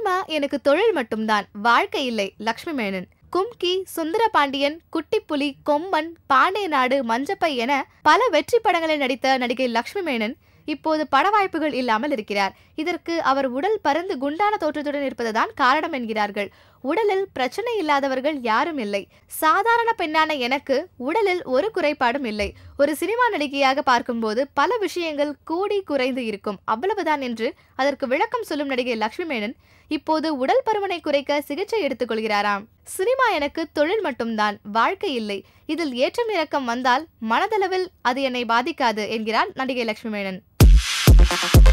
cinema எனக்கு தொழில் மட்டும்தான் வாழ்க்கை இல்லை லக்ஷ்மி மேனன் கும்கி சுந்தர பாண்டியன் குட்டிப்புலி கொம்பன் பாண்டிய நாடு மஞ்சப்பை என பல வெற்றி படங்களில் நடித்த நடிகை லக்ஷ்மி மேனன் இப்போது பட வாய்ப்புகள் இல்லாமல் இருக்கிறார் இதற்கு அவர் உடல் பருந்து குண்டான தோற்றத்துடன் இருப்பதுதான் காரணம் என்கிறார்கள் உடலில் பிரச்சனை இல்லாதவர்கள் யாரும் இல்லை சாதாரண பெண்ணான எனக்கு உடலில் ஒரு குறைபாடும் இல்லை ஒரு சினிமா நடிகையாக பார்க்கும்போது பல விஷயங்கள் கூடி குறைந்து இருக்கும் அவ்வளவுதான் என்று அதற்கு விளக்கம் சொல்லும் நடிகை லக்ஷ்மி மேனன் இப்போது உடல் பருமனை குறைக்க சிகிச்சை எடுத்துக் கொள்கிறாராம் சினிமா எனக்கு தொழில் மட்டும்தான் வாழ்க்கை இல்லை இதில் ஏற்றம் இறக்கம் வந்தால் மனதளவில் அது என்னை பாதிக்காது என்கிறார் நடிகை லக்ஷ்மி மேனன்